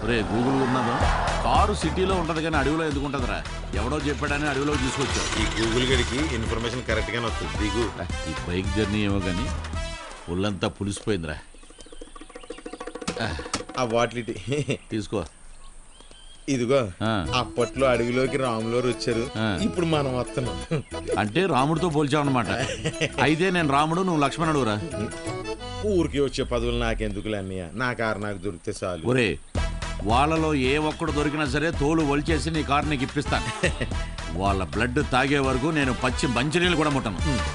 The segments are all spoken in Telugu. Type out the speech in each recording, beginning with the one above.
రే గూగుల్ ఉన్నదో కారు సిటీలో ఉంటది కానీ అడవిలో ఎందుకు ఉంటదిరా ఎవడో చెప్పాడని అడవిలో తీసుకొచ్చావు ఈ గూగుల్ గడికి ఇన్ఫర్మేషన్ కరెక్ట్ గానే వస్తుంది దిగు రా, ఈ బైక్ జర్నీ ఏమో కానీ ఒళ్ళంతా పులిసిపోయిందిరా ఆ వాటి తీసుకో ఇదిగో ఆ. అప్పట్లో అడవిలోకి రాములోరు వచ్చారు ఆ. ఇప్పుడు మనం వస్తున్నాం అంటే రాముడితో పోల్చావన్నమాట అయితే నేను రాముడు నువ్వు లక్ష్మణుడురా ఊరికి వచ్చే పదవులు నాకెందుకులే అన్నయ్య నా కారు నాకు దొరికితే చాలు ఒరే వాళ్ళలో ఏ ఒక్కడు దొరికినా సరే తోలు ఒలిచేసి నీ కారు నీకు ఇప్పిస్తాను వాళ్ళ బ్లడ్ తాగే వరకు నేను పచ్చి మంచినీళ్ళు కూడా ముట్టను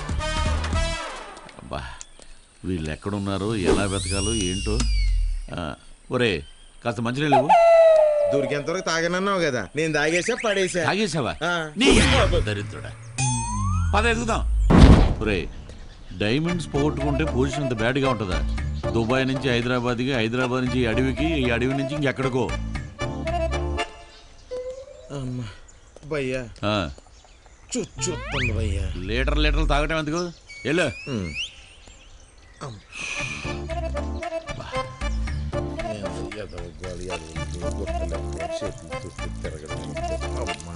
అబ్బా వీళ్ళు ఎక్కడున్నారు ఎలా వెతకాలో ఏంటో ఆ, ఒరే కాస్త మంచినీళ్ళు ఇవ్వు. దొరికేంత వరకు తాగనన్నావు కదా నేను తాగేసా పడేసా తాగేసావా ఆ. నీ దరిద్రుడా పద ఎదుగుదాం ఒరే డైమండ్స్ పోగొట్టుకుంటే పొజిషన్ ఇంత బ్యాడ్గా ఉంటుందా దుబాయ్ నుంచి హైదరాబాద్కి హైదరాబాద్ నుంచి ఈ అడవికి ఈ అడవి నుంచి ఇంకెక్కడికో అమ్మా భయ్యా ఆ, చుచ్చుతుంది భయ్యా లీటర్ లీటర్లు తాగటం ఎందుకు వెళ్ళు ఉమ్. అమ్మ. ఏందో ఎదవ గోల, ఎదవ గుట్టలు, చేతులు చుట్టూ తిరగడం. అమ్మా.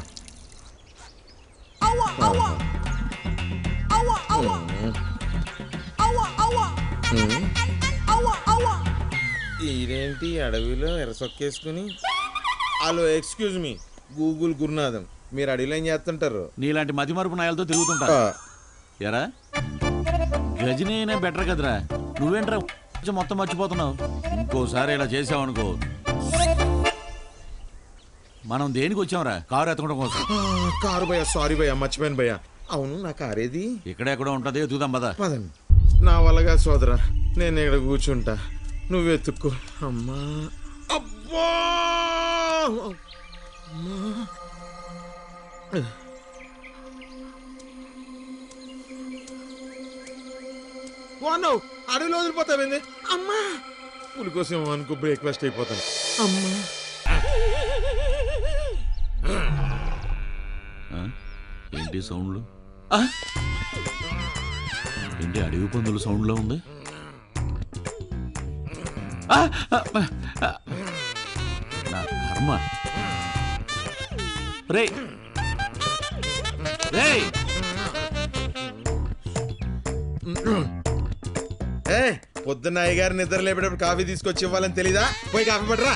ఈడేంటి అడవిలో ఎరసొక్కేసుకుని hello excuse me Google Gurunatham మీరు అడవిలో ఏం చేస్తుంటారు నీలాంటి మతి మరుపు నాయలతో తిరుగుతుంటా ఆ, ఎరా గజని అయినా బెటర్ కదరా నువ్వేంట్రా కొంచెం మొత్తం మర్చిపోతున్నావు ఇంకోసారి ఇలా చేసావనుకో మనం దేనికి వచ్చాంరా కారు ఎత్తడం కోసం ఆ, కారు భయ్యా సారీ భయ్యా మర్చిపోయాను భయ్యా అవును నా కారు ఏది ఇక్కడెక్కడో ఉంటది ఎదుగుదాం పదా పదండి నా వల్లగా సోదరా నేను ఇక్కడ కూర్చుంటా నువ్వు వెతుక్కో అమ్మా అబ్బా అమ్మా. వానో అడవిలో వదిలిపోతావేంది అమ్మా పులి కోసం అనుకో బ్రేక్ఫాస్ట్ అయిపోతాను అమ్మా ఆ? ఏంటి సౌండ్లు ఆ? ఏంటి అడవి పందుల సౌండ్లో ఉంది ఆ! ఆ! ఆ! నా కర్మ రే రే ఏ పొద్దున్న అయ్యగారు నిద్ర లేపేటప్పుడు కాఫీ తీసుకొచ్చి ఇవ్వాలని తెలీదా పోయి కాఫీ పడరా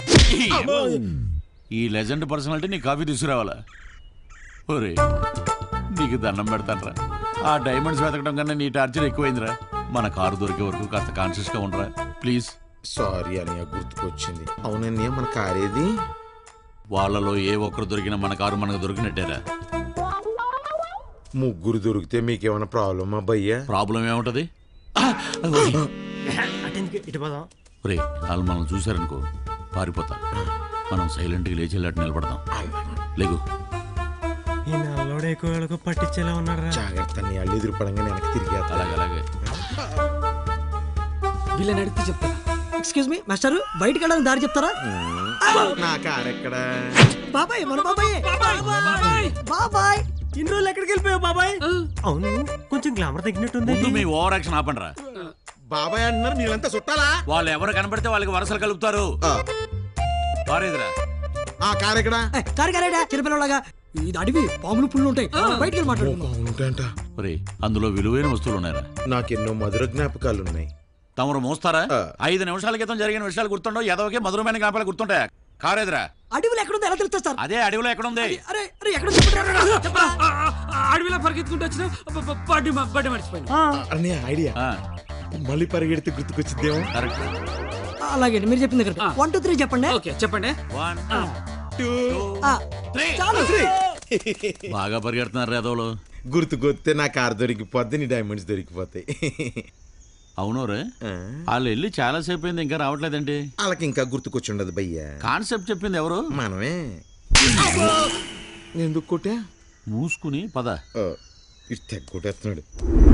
ఈ లెజెండ్ పర్సనాలిటీ నీ కాఫీ తీసుకురావాలా ఒరే నీకు దండం పెడతానరా ఆ డైమండ్స్ వెతకడం కన్నా నీ టార్చర్ ఎక్కువైందిరా మన కారు దొరికే వరకు కాస్త కాన్షియస్గా ఉండరా ప్లీజ్ సారీ అన్నయ్య గుర్తుకొచ్చింది అవునన్నయ్య మన కారేది వాళ్ళలో ఏ ఒక్కరు దొరికినా మన కారు మనకు దొరికినట్టేరా ముగ్గురు దొరికితే మీకేమైనా ప్రాబ్లమా భయ్యా ప్రాబ్లం ఏముంటది అటెందుకు ఇటు పోదాం ఒరే వాళ్ళు మనం చూశారనుకో పారిపోతాం మనం సైలెంట్గా లేచి వెళ్ళాట నిలబడతాం లేగు ఈ నల్లోడు ఎక్కువ పట్టించేలా ఉన్నారా జాగ్రత్త నీ అల్లు ఎదురు పడంగానే వెనక్కి తిరిగి అలాగే అలాగే వీళ్ళని అడిగితే చెప్తారా ఎక్స్క్యూజ్ మీ మాస్టర్ బయటికి వెళ్ళడానికి దారి చెప్తారా నా కారు ఎక్కడ బాబాయ్ మన బాబాయ్ బాబాయ్ ఇన్ని రోజులు ఎక్కడికి వెళ్ళిపోయావు బాబాయ్ అవును కొంచెం గ్లామర్ తగ్గినట్టుంది ముందు మీ ఓవర్ యాక్షన్ ఆపండిరా బాబాయ్ అంటున్నారు మీరంతా చుట్టాలా వాళ్ళు ఎవరు కనబడితే వాళ్ళకి వరసలు కలుపుతారు ఆ, కారేదిరా ఆ కారు ఎక్కడ ఏయ్, కారు కారేడా చిన్నపిల్లలాగా ఇది అడవి పాములు పుల్లు ఉంటాయి బయటికి వెళ్ళి మాట్లాడుకుందాం అవునుంటంట ఒరే అందులో విలువైన వస్తువులు ఉన్నాయరా నాకెన్నో మధుర జ్ఞాపకాలు ఉన్నాయి తమరు మోస్తారా ఆ. ఐదు నిమిషాల క్రితం జరిగిన విషయాలు గుర్తుండవు ఎదవకే మధురమైన జ్ఞాపకాలు గుర్తుంటాయా కారేదిరా అడవిలో ఎక్కడుంది ఎలా తెలుస్తుంది సార్ అదే అడవిలో ఎక్కడుంది అరే అరే ఎక్కడ చెప్పండి అడవిలో పరిగెత్తుకుంటూ వచ్చిన బడ్డి బడ్డి మర్చిపోయింది అన్నయ్య ఐడియా ఆ, మళ్ళీ పరిగెడితే గుర్తుకొచ్చిద్దేమో కరెక్ట్ అలాగే మీరు చెప్పింది కరెక్ట్ వన్ టూ త్రీ చెప్పండి ఓకే చెప్పండి వన్ ఆ, త్రీ చాలు బాగా పరిగెడుతున్నారు యాదవులు గుర్తుకొస్తే నా కారు దొరికిపోద్ది నీ డైమండ్స్ దొరికిపోతాయి అవును రే ఆ, వాళ్ళు వెళ్ళి చాలా సేపు అయింది ఇంకా రావట్లేదండి వాళ్ళకి ఇంకా గుర్తుకొచ్చి ఉండదు భయ్యా కాన్సెప్ట్ చెప్పింది ఎవరు మనమే ఎందుకు కొట్టా మూసుకుని పద ఇటు తెగ కొట్టేస్తున్నాడు